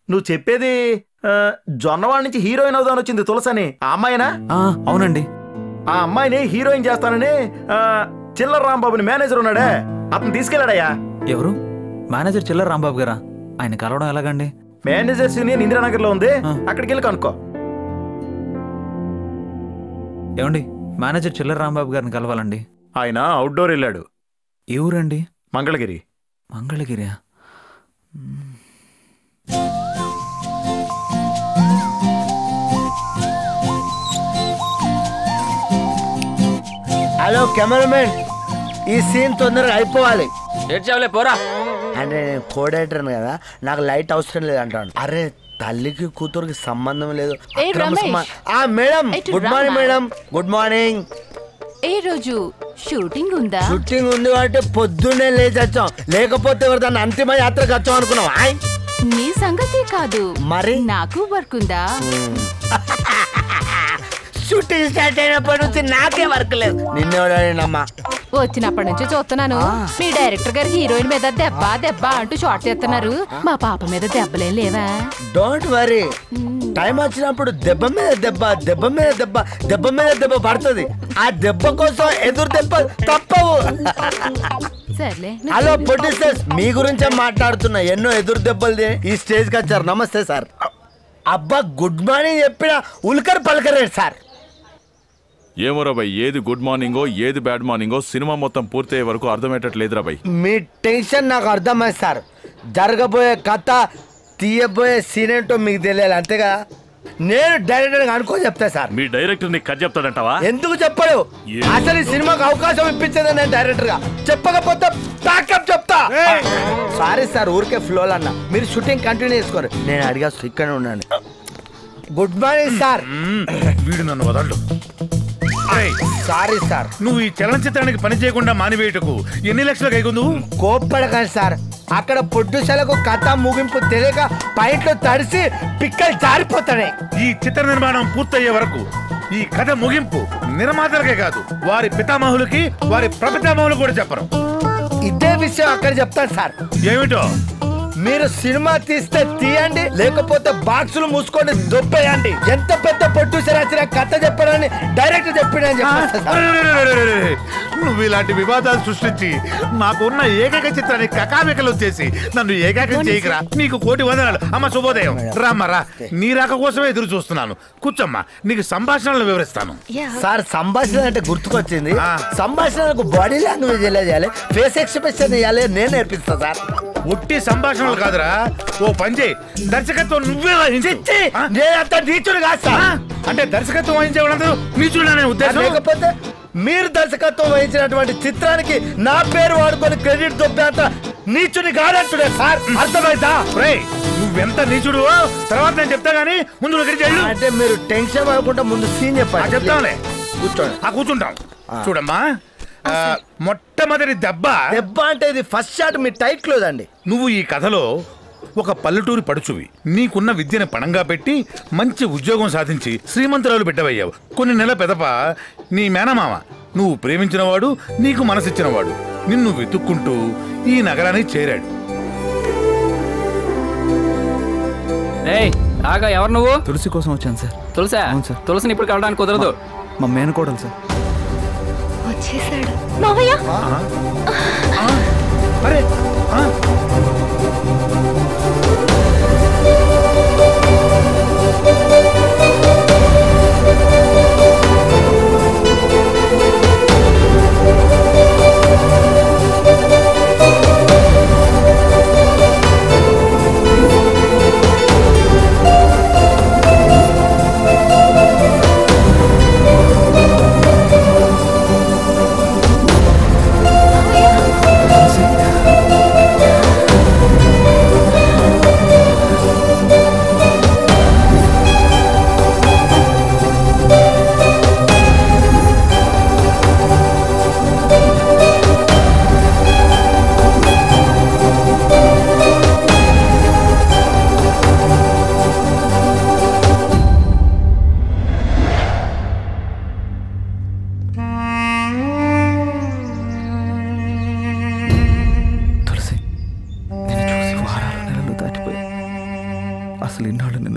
నువ్వు చెప్పేది ఆ, జొన్నవాడ నుంచి హీరోయిన్ అవుదాని వచ్చింది తులసని ఆ అమ్మాయినా ఆ, అవునండి ఆ అమ్మాయిని హీరోయిన్ చేస్తానని ఆ, చిల్లర రాంబాబుని మేనేజర్ ఉన్నాడే అతను తీసుకెళ్ళాడయ్యా ఎవరు మేనేజర్ చిల్లర రాంబాబు గారా ఆయన కలవడం ఎలాగండి మేనేజర్స్ యూనియన్ ఇందిరానగర్ లో ఉంది ఆ. అక్కడికి వెళ్ళి కనుక్కో ఏమండి మేనేజర్ చిల్లర రాంబాబు గారిని కలవాలండి ఆయన అవుట్డోర్ వెళ్ళాడు ఏ ఊరండి మంగళగిరి మంగళగిరి హలో కెమెరామెన్ ఈ సీన్ తొందరగా అయిపోవాలి ఏడ్చావులే పోరా అంటే నేను కోడేటర్ను కదా నాకు లైట్ అవసరం లేదు అంటాను అరే తల్లికి కూతురికి సంబంధం లేదు ఏ అక్రమ రమేష్. సంబ- ఆ మేడం ఇటు గుడ్ రా మార్నింగ్ మా. మేడం గుడ్ మార్నింగ్ ఏ రోజు షూటింగ్ ఉందా షూటింగ్ ఉంది కాబట్టి పొద్దున్నే లేచి వచ్చాం లేకపోతే ఎవరు దాన్ని అంతిమ యాత్రకు వచ్చాం అనుకున్నాం ఆయ్ నీ సంగతి కాదు మరి? నాకు వర్క్ ఉందా షూటింగ్ స్టార్ట్ అయినప్పటి నుంచి నాకే వర్క్ లేదు నిన్నెవడమ్మా వచ్చినప్పటి నుంచి చూస్తున్నాను మీ డైరెక్టర్ గారు హీరోయిన్ మీద దెబ్బ దెబ్బ అంటూ షార్ట్ చేస్తున్నారు మా పాప మీద దెబ్బలేం లేవా డోంట్ వరీ టైం వచ్చినప్పుడు దెబ్బ మీద దెబ్బ దెబ్బ మీద దెబ్బ దెబ్బ మీద దెబ్బ పడుతుంది ఆ దెబ్బ కోసం ఎదురు దెబ్బ తప్పవు సర్లే నువ్వు హలో చూడు. ప్రొడ్యూసర్స్ మీ గురించే మాట్లాడుతున్నా ఎన్నో ఎదురు దెబ్బలు తిని ఈ స్టేజ్ కి వచ్చారు నమస్తే సార్ అబ్బా గుడ్ మార్నింగ్ చెప్పిన ఉల్కర్ పలకరేడు సార్ ఏమోరా భయ్ ఏది గుడ్ మార్నింగో ఏది బ్యాడ్ మార్నింగో సినిమా మొత్తం పూర్తయ్యే వరకు అర్థమయ్యేటట్లేదురా భయ్ మీ టెన్షన్ నాకు అర్థమైంది సార్ జరగబోయే కథ తీయబోయే సీన్ ఏంటో మీకు తెలియాలి అంతేగా నేను డైరెక్టర్ అనుకో చెప్తా సార్ మీ డైరెక్టర్ నీకు కథ చెప్తాడంటావా ఎందుకు చెప్పడు ఏ? అసలు ఈ సినిమాకి అవకాశం ఇప్పించేది నేను డైరెక్టర్ గా చెప్పకపోతే ప్యాకప్ చెప్తా సారీ సార్ ఊరికే ఫ్లో అన్న మీరు షూటింగ్ కంటిన్యూ చేసుకోరు నేను అడిగా ఇక్కడ ఉన్నాను గుడ్ మార్నింగ్ సార్ వీడు నన్ను వదలడు ఏయ్, సారీ సార్ నువ్వు ఈ చలనచిత్రానికి పని చేయకుండా మానివేయటకు ఎన్ని లక్షలు కైకుందు కోప్పడకండి సార్ అక్కడ పొడ్డుశలకు కథ ముగింపు తెలియక పైట్లో తడిసి పిక్కలు జారిపోతాయి ఈ చిత్ర నిర్మాణం పూర్తయ్యే వరకు ఈ కథ ముగింపు నిర్మాతలకే కాదు వారి పితామహులకి వారి ప్రపితామహులు కూడా చెప్పరు ఇదే విషయం అక్కడ చెప్తాను సార్ ఏమిటో మీరు సినిమా తీస్తే తీయండి లేకపోతే బాక్సులు మూసుకొని దొబ్బేయండి ఎంత పెద్ద ప్రొడ్యూసర్ వచ్చిన కథ చెప్పారని డైరెక్ట్ చెప్పినని చెప్పాను సార్ అరెరెరెరెరెరెరె. నువ్వు ఇలాంటి వివాదాలు సృష్టించి నాకున్న ఏకైక చిత్రాన్ని కకామికలు వచ్చేసి నన్ను ఏకాకం చేయకరా నీకు కోటి వందనాలు అమ్మ శుభోదయం రామ్మా రా నీ రాక కోసమే ఎదురు చూస్తున్నాను కూర్చోమ్మా నీకు సంభాషణలు వివరిస్తాను సార్ సంభాషణ అంటే గుర్తుకొచ్చింది ఆ. సంభాషణకు బాడీ లాంగ్వేజ్ ఎలా చేయాలి ఫేస్ ఎక్స్ప్రెషన్ ఇవ్వాలి నేను నేర్పిస్తా సార్ ఉట్టి సంభాషణలు కాదురా ఓ పని చేయి దర్శకత్వం నువ్వే వహించు. చిచ్చి ఆ? నేనంత నీచుడు కాదు ఆ? సార్ అంటే దర్శకత్వం వహించే వాళ్ళందరూ నీచుడనే ఉద్దేశం లేకపోతే మీరు దర్శకత్వం వహించినటువంటి చిత్రానికి నా పేరు వాడుకొని క్రెడిట్ దొబ్బేంత నీచుని కాదంటుడే సార్ అర్థమైందా రేయ్, నువ్వెంత నీచుడు తర్వాత నేను చెప్తా గానీ ముందు దగ్గరికి వెళ్ళు అంటే మీరు టెన్షన్ పడకుండా ముందు సీన్ ఆ, చెప్పండి చెప్తాంలే కూర్చోండి ఆ కూర్చుంటాం చూడమ్మా ఆ, మొట్టమొదటి దెబ్బ దెబ్బ అంటే ఇది ఫస్ట్ షాట్ మీ టైట్ క్లోజ్ అండి నువ్వు ఈ కథలో ఒక పల్లెటూరి పడుచువి నీకున్న విద్యను పణంగా పెట్టి మంచి ఉద్యోగం సాధించి శ్రీమంతురాలు బిడ్డవయ్యావు కొన్ని నెలల పెదప నీ మేనమామ నువ్వు ప్రేమించినవాడు నీకు మనసిచ్చినవాడు నిన్ను వెతుక్కుంటూ ఈ నగరానికి చేరాడు ఏయ్ ఆగా ఎవరు నువ్వు తులసి కోసం వచ్చాను సార్ తులసా అవును సార్. తులసిని ఇప్పుడు కలవడానికి కుదరదు మా మేనకోడలు సార్ వచ్చేసాడు మావయ్య అరే ఆ? మావయ్య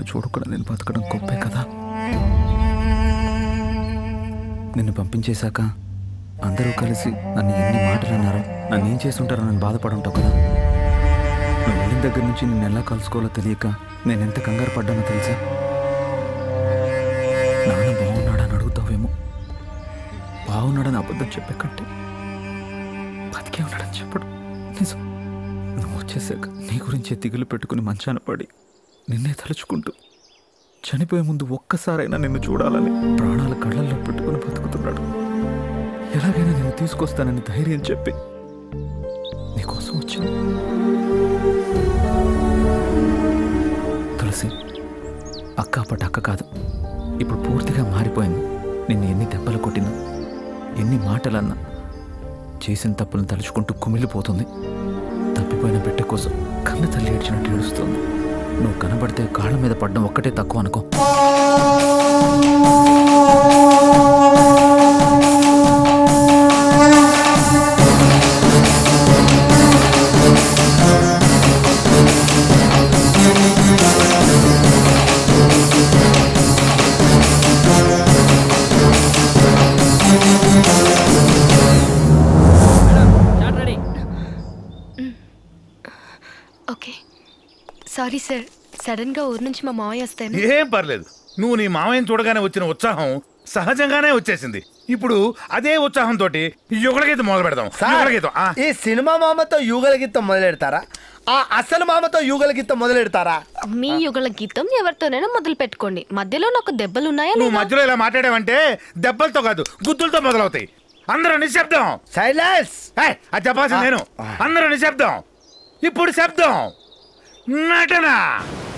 చూడకుండా నేను బతకడం గొప్పే కదా నిన్ను పంపించేశాక అందరూ కలిసి నన్ను ఎన్ని మాటలు అన్నారో నన్ను ఏం చేస్తుంటారో నన్ను బాధపడుంటావు కదా నువ్వు వెళ్ళిన దగ్గర నుంచి నిన్ను ఎలా కలుసుకోవాలో తెలియక నేను ఎంత కంగారు పడ్డానో తెలుసా నాన్న బాగున్నాడని అడుగుతావేమో బాగున్నాడని అబద్ధం చెప్పే కంటే బతికే ఉన్నాడని చెప్పడు నిజం నువ్వు వచ్చేసాక నీ గురించే దిగులు పెట్టుకుని మంచాన పడి నిన్నే తలుచుకుంటూ చనిపోయే ముందు ఒక్కసారైనా నిన్ను చూడాలని ప్రాణాల కళ్ళల్లో పెట్టుకుని బతుకుతున్నాడు ఎలాగైనా నేను తీసుకొస్తానని ధైర్యం చెప్పి నీకోసం వచ్చాను తులసి అక్క పట్ట అక్క కాదు ఇప్పుడు పూర్తిగా మారిపోయింది నిన్ను ఎన్ని దెబ్బలు కొట్టినా ఎన్ని మాటలన్నా చేసిన తప్పులను తలుచుకుంటూ కుమిలిపోతుంది తప్పిపోయిన బిడ్డ కోసం కన్న తల్లి ఏడ్చినట్టు ఏడుస్తుంది నువ్వు కనబడితే కాళ్ళ మీద పడడం ఒక్కటే తక్కువ అనుకో చాట్ ready okay sorry sir sudden గా ఊరు నుంచి మా మావయ్య వస్తాను ఏం పర్లేదు నువ్వు నీ మామయ్యని చూడగానే వచ్చిన ఉత్సాహం సహజంగానే వచ్చేసింది ఇప్పుడు అదే ఉత్సాహంతో యుగళగీతం మొదలు పెడదాం సార్ యుగళగీతం ఆ. ఈ సినిమా మామతో యుగల గీతం మొదలెడతారా ఆ అసలు మామతో యుగల గీతం మొదలెడతారా మీ యుగల గీతం ఎవరితోనైనా మొదలు పెట్టుకోండి మధ్యలో నాకు దెబ్బలు ఉన్నాయా నువ్వు లేదా? మధ్యలో ఇలా మాట్లాడావంటే దెబ్బలతో కాదు గుద్దులతో మొదలవుతాయి అందరూ నిశ్శబ్దం సైలెన్స్ ఏయ్, అది చెప్పాల్సింది నేను అందరూ నిశ్శబ్దం ఇప్పుడు శబ్దం నటన